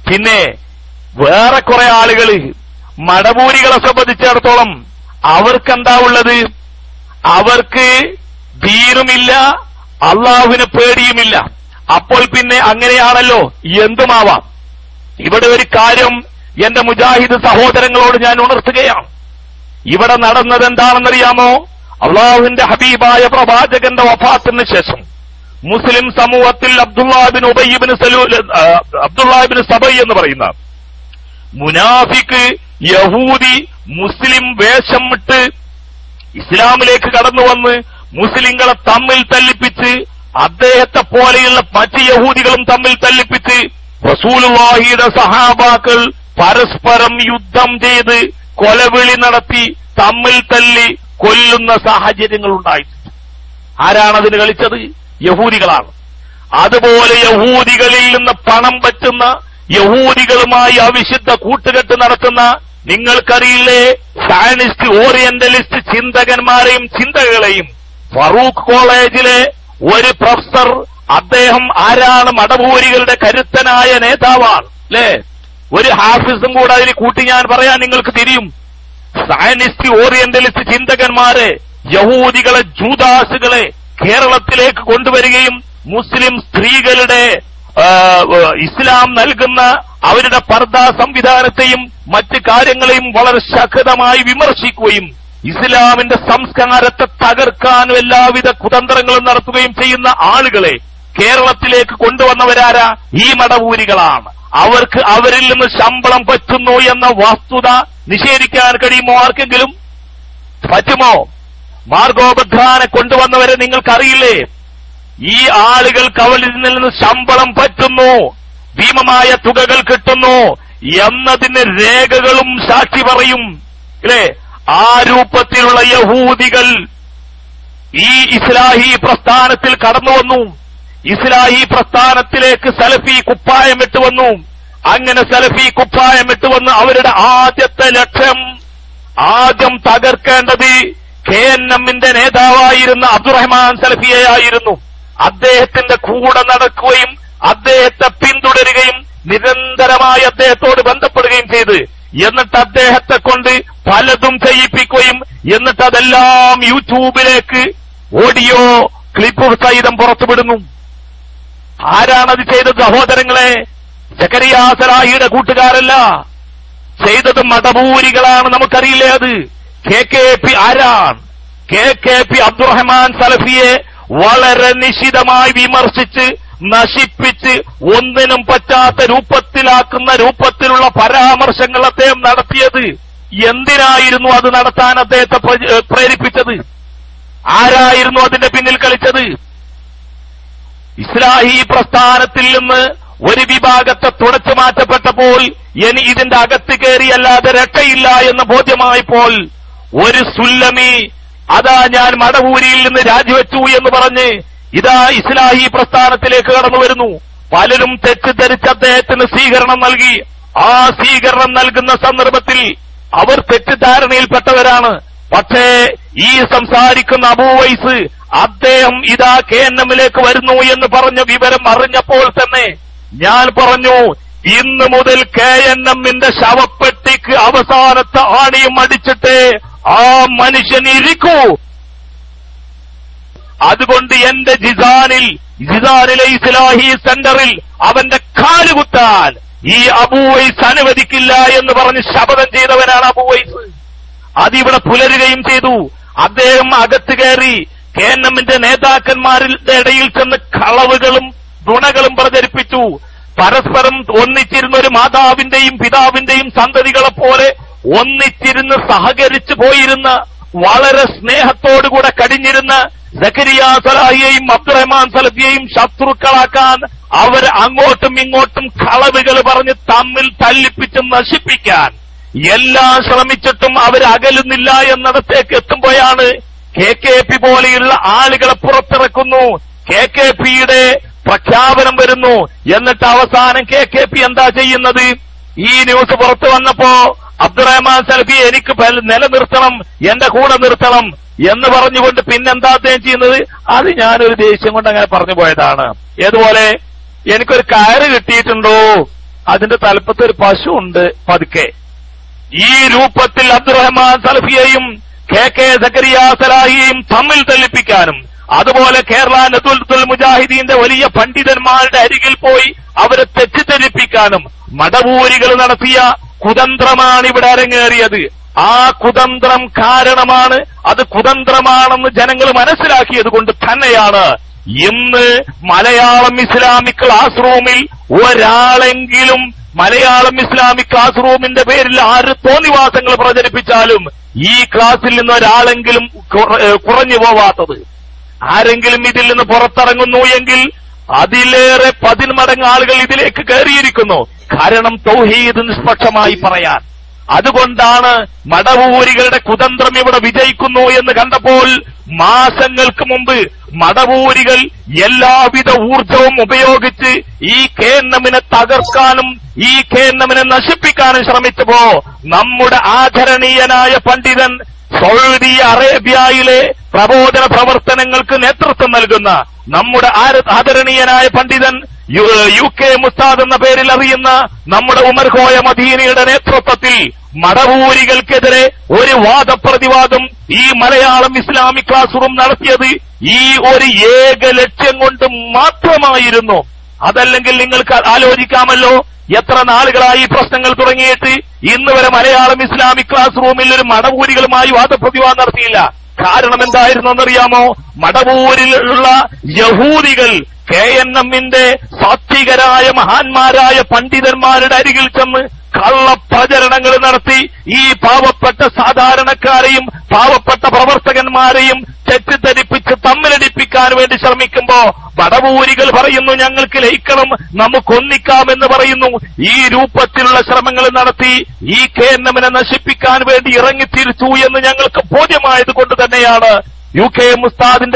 പിന്നെ വേറെ കുറെ ആളുകള് മടപൂരികളെ സംബന്ധിച്ചിടത്തോളം അവർക്കെന്താ ഉള്ളത് അവർക്ക് ദീനുമില്ല അള്ളാഹുവിന് പേടിയുമില്ല അപ്പോൾ പിന്നെ അങ്ങനെയാണല്ലോ എന്തുമാവാം ഇവിടെ ഒരു കാര്യം എന്റെ മുജാഹിദ് സഹോദരങ്ങളോട് ഞാൻ ഉണർത്തുകയാണ് ഇവിടെ നടന്നത് എന്താണെന്നറിയാമോ അള്ളാഹുവിന്റെ ഹബീബായ പ്രവാചകന്റെ വഫാത്തിന് ശേഷം മുസ്ലിം സമൂഹത്തിൽ അബ്ദുല്ലാബിൻ ഉബയ്യബിന് സലൂൽ അബ്ദുല്ലാബിന് സബൈ എന്ന് പറയുന്ന മുനാഫിക്ക് യഹൂദി മുസ്ലിം വേഷം ഇട്ട് ഇസ്ലാമിലേക്ക് കടന്നു വന്ന് മുസ്ലിങ്ങളെ തമ്മിൽ തല്ലിപ്പിച്ച് അദ്ദേഹത്തെ പോലെയുള്ള മറ്റ് യഹൂദികളും തമ്മിൽ തല്ലിപ്പിച്ച് റസൂലുള്ളാഹിയുടെ സഹാബാക്കൾ പരസ്പരം യുദ്ധം ചെയ്ത് കൊലവിളി നടത്തി തമ്മിൽ തല്ലി കൊല്ലുന്ന സാഹചര്യങ്ങൾ ഉണ്ടായിട്ടുണ്ട് ആരാണ് അതിന് കളിച്ചത് യഹൂദികളാണ് അതുപോലെ യഹൂദികളിൽ നിന്ന് പണം പറ്റുന്ന യഹൂദികളുമായി അവിശുദ്ധ കൂട്ടുകെട്ട് നടത്തുന്ന നിങ്ങൾക്കറിയില്ലേ സയനിസ്റ്റ് ഓറിയന്റലിസ്റ്റ് ചിന്തകന്മാരെയും ചിന്തകളെയും ഫറൂഖ് കോളേജിലെ ഒരു പ്രൊഫസർ അദ്ദേഹം ആരാണ് മടപൂരികളുടെ കരുത്തനായ നേതാവാണ് അല്ലേ ഒരു ഹാഫിസും കൂടെ അതിൽ കൂട്ടി ഞാൻ പറയാൻ നിങ്ങൾക്ക് തിരിയും സയനിസ്റ്റ് ഓറിയന്റലിസ്റ്റ് ചിന്തകന്മാരെ യഹൂദികളെ ജൂദാസുകളെ കേരളത്തിലേക്ക് കൊണ്ടുവരികയും മുസ്ലിം സ്ത്രീകളുടെ ആ, ഇസ്ലാം നൽകുന്ന അവരുടെ പർദ സംവിധാനത്തെയും മറ്റ് കാര്യങ്ങളെയും വളരെ ശക്തമായി വിമർശിക്കുകയും ഇസ്ലാമിന്റെ സംസ്കാരത്തെ തകർക്കാൻ എല്ലാവിധ കുതന്ത്രങ്ങളും നടത്തുകയും ചെയ്യുന്ന ആളുകളെ കേരളത്തിലേക്ക് കൊണ്ടുവന്നവരാരാ ഈ മടവൂരികളാണ് അവർക്ക് അവരിൽ നിന്ന് ശമ്പളം പറ്റുന്നു എന്ന വസ്തുത നിഷേധിക്കാൻ കഴിയുമോ ആർക്കെങ്കിലും പറ്റുമോ മാർഗോപദ്ധാനെ കൊണ്ടുവന്നവരെ നിങ്ങൾക്കറിയില്ലേ ഈ ആളുകൾക്ക് അവരിൽ നിന്ന് ശമ്പളം പറ്റുന്നു ഭീമമായ തുകകൾ കിട്ടുന്നു എന്നതിന് രേഖകളും സാക്ഷി പറയും അല്ലേ ആ രൂപത്തിലുള്ള യഹൂദികൾ ഈ ഇസ്ലാഹി പ്രസ്ഥാനത്തിൽ കടന്നു വന്നു ഇസ്ലാഹി പ്രസ്ഥാനത്തിലേക്ക് സലഫി കുപ്പായം ഇട്ട് വന്നു അങ്ങനെ സലഫി കുപ്പായം ഇട്ട് വന്ന് അവരുടെ ആദ്യത്തെ ലക്ഷ്യം ആദ്യം തകർക്കേണ്ടത് കെ എൻ എമ്മിന്റെ നേതാവായിരുന്ന അബ്ദുറഹ്മാൻ സലഫിയെയായിരുന്നു അദ്ദേഹത്തിന്റെ കൂടെ നടക്കുകയും അദ്ദേഹത്തെ പിന്തുടരുകയും നിരന്തരമായി അദ്ദേഹത്തോട് ബന്ധപ്പെടുകയും ചെയ്ത് എന്നിട്ട് അദ്ദേഹത്തെ കൊണ്ട് പലതും ചെയ്യിപ്പിക്കുകയും എന്നിട്ട് അതെല്ലാം യൂട്യൂബിലേക്ക് ഓഡിയോ ക്ലിപ്പ് സഹിതം പുറത്തുവിടുന്നു ആരാണത് ചെയ്തത് സഹോദരങ്ങളെ ജക്കരിയാസറായിയുടെ കൂട്ടുകാരല്ല ചെയ്തത് മടപൂരികളാണ് നമുക്കറിയില്ലേ അത് കെ കെ പി ആരാണ് കെ കെ പി അബ്ദുറഹ്മാൻ സലഫിയെ വളരെ നിശിതമായി വിമർശിച്ച് നശിപ്പിച്ച് ഒന്നിനും പറ്റാത്ത രൂപത്തിലാക്കുന്ന രൂപത്തിലുള്ള പരാമർശങ്ങൾ അദ്ദേഹം നടത്തിയത് എന്തിനായിരുന്നു അത് നടത്താൻ അദ്ദേഹത്തെ പ്ര- പ്രേരിപ്പിച്ചത് ആരായിരുന്നു അതിന്റെ പിന്നിൽ കളിച്ചത് ഇസ്ലാഹി പ്രസ്ഥാനത്തിൽ നിന്ന് ഒരു വിഭാഗത്തെ തുടച്ചു മാറ്റപ്പെട്ടപ്പോൾ ഇനി ഇതിന്റെ അകത്ത് കയറിയല്ലാതെ രക്ഷയില്ല എന്ന് ബോധ്യമായപ്പോൾ ഒരു സുല്ലമി അതാ ഞാൻ മടവൂരിയിൽ നിന്ന് രാജിവെച്ചു എന്ന് പറഞ്ഞ് ഇതാ ഇസ്ലാഹി പ്രസ്ഥാനത്തിലേക്ക് കടന്നു വരുന്നു പലരും തെറ്റിദ്ധരിച്ച് അദ്ദേഹത്തിന് സ്വീകരണം നൽകി ആ സ്വീകരണം നൽകുന്ന സന്ദർഭത്തിൽ അവർ തെറ്റിദ്ധാരണയിൽപ്പെട്ടവരാണ് പക്ഷേ ഈ സംസാരിക്കുന്ന അബൂവൈസ് അദ്ദേഹം ഇതാ കെ എൻ എമ്മിലേക്ക് വരുന്നു എന്ന് പറഞ്ഞ വിവരം അറിഞ്ഞപ്പോൾ തന്നെ ഞാൻ പറഞ്ഞു ഇന്ന് മുതൽ കെ എൻ എമ്മിന്റെ ശവപ്പെട്ടിക്ക് അവസാനത്തെ ആണിയും അടിച്ചിട്ട് ആ മനുഷ്യൻ ഇരിക്കൂ അതുകൊണ്ട് എന്റെ ജിസാനിൽ ജിസാനിലെ ഇസ്ലാഹി സെന്ററിൽ അവന്റെ കാലുകുത്താൻ ഈ അബൂവൈസ് അനുവദിക്കില്ല എന്ന് പറഞ്ഞ് ശപഥം ചെയ്തവനാണ് അബൂവൈസ് അതിവിടെ പുലരുകയും ചെയ്തു അദ്ദേഹം അകത്ത് കയറി കെ എൻ എമ്മിന്റെ നേതാക്കന്മാരുടെ ഇടയിൽ ചെന്ന് കളവുകളും നുണകളും പ്രചരിപ്പിച്ചു പരസ്പരം ഒന്നിച്ചിരുന്ന ഒരു മാതാവിന്റെയും പിതാവിന്റെയും സന്തതികളെ പോലെ ഒന്നിച്ചിരുന്ന് സഹകരിച്ചു പോയിരുന്ന വളരെ സ്നേഹത്തോടുകൂടെ കടിഞ്ഞിരുന്ന സക്കരിയ സലാഹിയെയും അബ്ദുറഹ്മാൻ സലഫിയെയും ശത്രുക്കളാക്കാൻ അവർ അങ്ങോട്ടും ഇങ്ങോട്ടും കളവുകൾ പറഞ്ഞ് തമ്മിൽ തല്ലിപ്പിച്ച് നശിപ്പിക്കാൻ എല്ലാം ശ്രമിച്ചിട്ടും അവർ അകലുന്നില്ല എന്നിടത്തേക്ക് എത്തുമ്പോഴാണ് കെ കെ പി പോലെയുള്ള ആളുകളെ പുറത്തിറക്കുന്നു കെ കെ പിയുടെ പ്രഖ്യാപനം വരുന്നു എന്നിട്ട് അവസാനം കെ കെ പി എന്താ ചെയ്യുന്നത് ഈ ന്യൂസ് പുറത്തു വന്നപ്പോ അബ്ദുറഹ്മാൻ സലഫി എനിക്ക് പല- നിലനിർത്തണം എന്റെ കൂടെ നിർത്തണം എന്ന് പറഞ്ഞുകൊണ്ട് പിന്നെന്താ അദ്ദേഹം ചെയ്യുന്നത് അത് ഞാനൊരു ദേഷ്യം കൊണ്ട് അങ്ങനെ പറഞ്ഞു പോയതാണ് ഏതുപോലെ എനിക്കൊരു കയറ് കിട്ടിയിട്ടുണ്ടോ അതിന്റെ തലപ്പത്ത് ഒരു പശു ഉണ്ട് പതുക്കെ ഈ രൂപത്തിൽ അബ്ദുറഹ്മാൻ സലഫിയെയും കെ കെ സക്കരിയ സലാഹിയെയും തമ്മിൽ തെളിപ്പിക്കാനും അതുപോലെ കേരള നദുൽ മുജാഹിദീന്റെ വലിയ പണ്ഡിതന്മാരുടെ അരികിൽ പോയി അവരെ തെറ്റിദ്ധരിപ്പിക്കാനും മടവൂരികൾ നടത്തിയ കുതന്ത്രമാണ് ഇവിടെ അരങ്ങേറിയത് ആ കുതന്ത്രം കാരണമാണ് അത് കുതന്ത്രമാണെന്ന് ജനങ്ങൾ മനസ്സിലാക്കിയത് കൊണ്ട് തന്നെയാണ് ഇന്ന് മലയാളം ഇസ്ലാമിക് ക്ലാസ് റൂമിൽ ഒരാളെങ്കിലും മലയാളം ഇസ്ലാമിക് ക്ലാസ് റൂമിന്റെ പേരിൽ ആര് തോന്നിവാസങ്ങൾ പ്രചരിപ്പിച്ചാലും ഈ ക്ലാസ്സിൽ നിന്ന് ഒരാളെങ്കിലും കുറ- ഏഹ് കുറഞ്ഞു പോവാത്തത് ആരെങ്കിലും ഇതിൽ നിന്ന് പുറത്തിറങ്ങുന്നു എങ്കിൽ അതിലേറെ പതിന്മടങ്ങ് ആളുകൾ ഇതിലേക്ക് കയറിയിരിക്കുന്നു കാരണം തൗഹീദ് നിഷ്പക്ഷമായി പറയാൻ അതുകൊണ്ടാണ് മടവൂരികളുടെ കുതന്ത്രം ഇവിടെ വിജയിക്കുന്നു എന്ന് കണ്ടപ്പോൾ മാസങ്ങൾക്ക് മുമ്പ് മടവൂരികൾ എല്ലാവിധ ഊർജവും ഉപയോഗിച്ച് ഈ കേന്നമിനെ തകർക്കാനും ഈ കേന്നമിനെ നശിപ്പിക്കാനും ശ്രമിച്ചപ്പോ നമ്മുടെ ആദരണീയനായ പണ്ഡിതൻ സൗദി അറേബ്യയിലെ പ്രബോധന പ്രവർത്തനങ്ങൾക്ക് നേതൃത്വം നൽകുന്ന നമ്മുടെ ആര- ആദരണീയനായ പണ്ഡിതൻ യു യു കെ മുസ്താദ് എന്ന പേരിൽ അറിയുന്ന നമ്മുടെ ഉമർ ഖോയ മദീനയുടെ നേതൃത്വത്തിൽ മടവൂരികൾക്കെതിരെ ഒരു വാദപ്രതിവാദം ഈ മലയാളം ഇസ്ലാമിക് ക്ലാസ് റൂം നടത്തിയത് ഈ ഒരു ഏക ലക്ഷ്യം കൊണ്ട് മാത്രമായിരുന്നു അതല്ലെങ്കിൽ നിങ്ങൾക്ക് ആലോചിക്കാമല്ലോ എത്ര നാളുകളായി ഈ പ്രശ്നങ്ങൾ തുടങ്ങിയിട്ട് ഇന്ന് വരെ മലയാളം ഇസ്ലാമിക് ക്ലാസ് റൂമിൽ ഒരു മടവൂരികളുമായി വാദപ്രതിവാദം നടത്തിയില്ല കാരണം എന്തായിരുന്നു എന്നറിയാമോ മടവൂരിലുള്ള യഹൂദികൾ കെ എൻ എമ്മിന്റെ സാത്വികരായ മഹാന്മാരായ പണ്ഡിതന്മാരുടെ അരികിൽ ചെന്ന് കള്ളപ്രചരണങ്ങൾ നടത്തി ഈ പാവപ്പെട്ട സാധാരണക്കാരെയും പാവപ്പെട്ട പ്രവർത്തകന്മാരെയും തെറ്റിദ്ധരിപ്പിച്ച് തമ്മിലടിപ്പിക്കാൻ വേണ്ടി ശ്രമിക്കുമ്പോ വടവൂരികൾ പറയുന്നു ഞങ്ങൾക്ക് ലയിക്കണം നമുക്കൊന്നിക്കാമെന്ന് പറയുന്നു ഈ രൂപത്തിലുള്ള ശ്രമങ്ങൾ നടത്തി ഈ കേന്നമിനെ നശിപ്പിക്കാൻ വേണ്ടി ഇറങ്ങിത്തിരിച്ചു എന്ന് ഞങ്ങൾക്ക് ബോധ്യമായത് കൊണ്ട് തന്നെയാണ് യു കെ മുസ്താദിന്റെ